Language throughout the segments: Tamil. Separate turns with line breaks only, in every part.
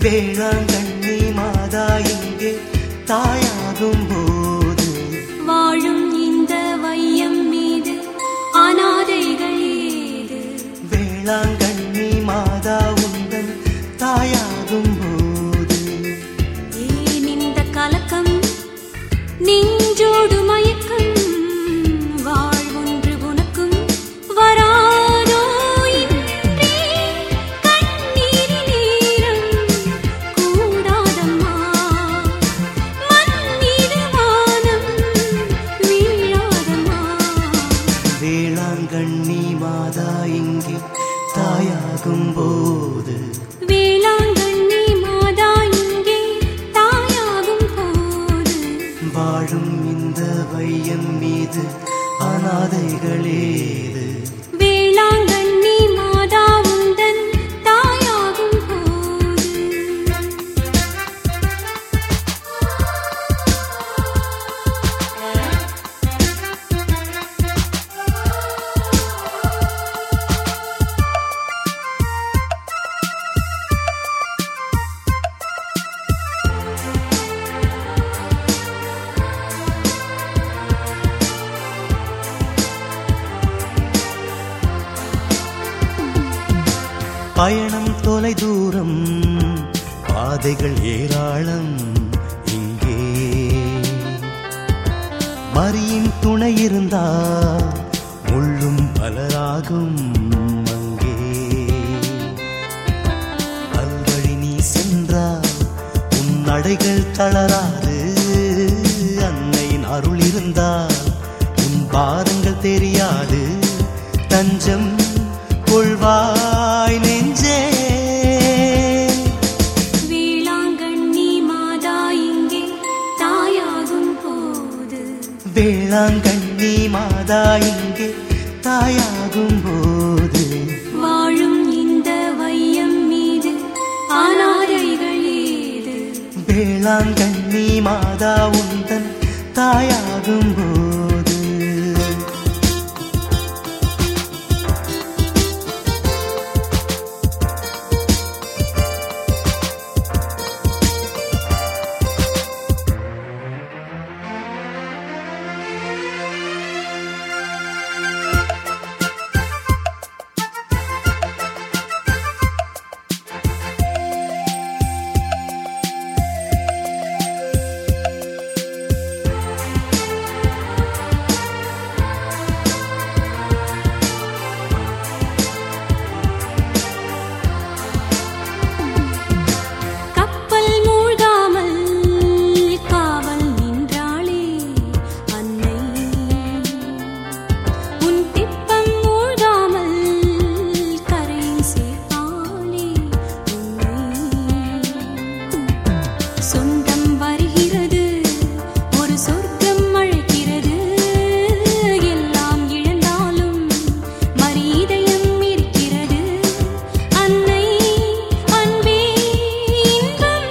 வேளாங்கண்ணி மாதா இங்கே தாயாகும் போது
வாழும் இந்த வையம் மீது அனாதைகள் ஏது
வேளாங்கண்ணி மாதா உந்தன் தாயாகும் போது
ஏன் இந்த கலக்கம் நெஞ்சோடு மயக்கம் வாழ்வொன்று உனக்கும் வராதோ இன்றே கண்ணீரில் ஈரம் கூடாதம்மா மண் மீது வானம் வீழாதம்மா
வேளாங்கண்ணி மாதா இங்கே தாயாகும் போது
வேளாங்கண்ணி மாதா இங்கே தாயாகும் போது
வாழும் இந்த வையம் மீது அனாதைகளேது
வேளாங்கண்ணி மாதா உந்தன் தாயாகும் போது
பயணம் தொலை தூரம் பாதைகள் ஏராளம் இங்கே மரியின் துணை இருந்தால் முள்ளும் பலராகும் அங்கே பல்வழி நீ சென்றால் உன் நடைகள் தளராது அன்னையின் அருள் இருந்தால் உன் பாதங்கள் தெரியாது தஞ்சம் கொள்வாய் நெஞ்சே
வேளாங்கண்ணி மாதா இங்கே தாயாகும் போது
வேளாங்கண்ணி மாதா இங்கே தாயாகும் போது
வாழும் இந்த வையம் மீது அனாதைகள் ஏது
வேளாங்கண்ணி மாதா உந்தன் தாயாகும் போது
கப்பல் மூழ்காமல் காவல் நின்றாளே அன்னை உன் திப்பம் மூழ்காமல் கரையில் சேர்த்தாளே உன்னை சொந்தம் வருகிறது ஒரு சொர்க்கம் அழைக்கிறது எல்லாம் இழந்தாலும் மரிதயம் இருக்கிறது அன்னை அன்பே இன்பம்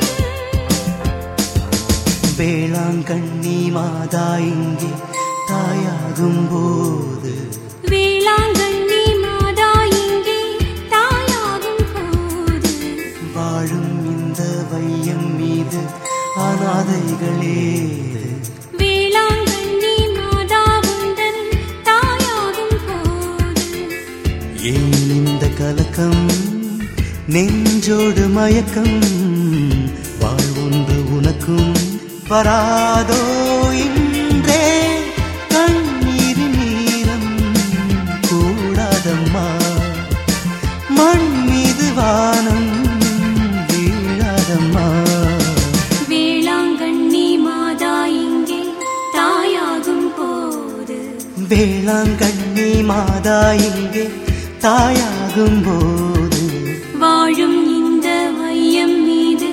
வேளாங்கண்ணி மாதா இங்கே தாயாகும் போது
வேளாங்கண்ணி மாதா இங்கே தாயாகும் போது
வாழும் இந்த வையம் மீது அனாதைகளேது
வேளாங்கண்ணி மாதா உந்தன் தாயாகும் போது
ஏன் இந்த கலக்கம் நெஞ்சோடு மயக்கம் வாழ்வொன்று உனக்கும் வராதோ இன்றே கண்ணீரின் நீரம் கூடாதம்மா மண் மீது வானம் வீழாதம்மா
வேளாங்கண்ணி மாதா இங்கே தாயாகும் போது
வேளாங்கண்ணி மாதா இங்கே தாயாகும் போது
வாழும் இந்த வையம் மீது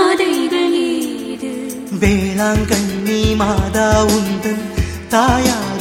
அனாதைகள் ஏது
வேளாங்கண்ணி மாதா உந்தன் தாயா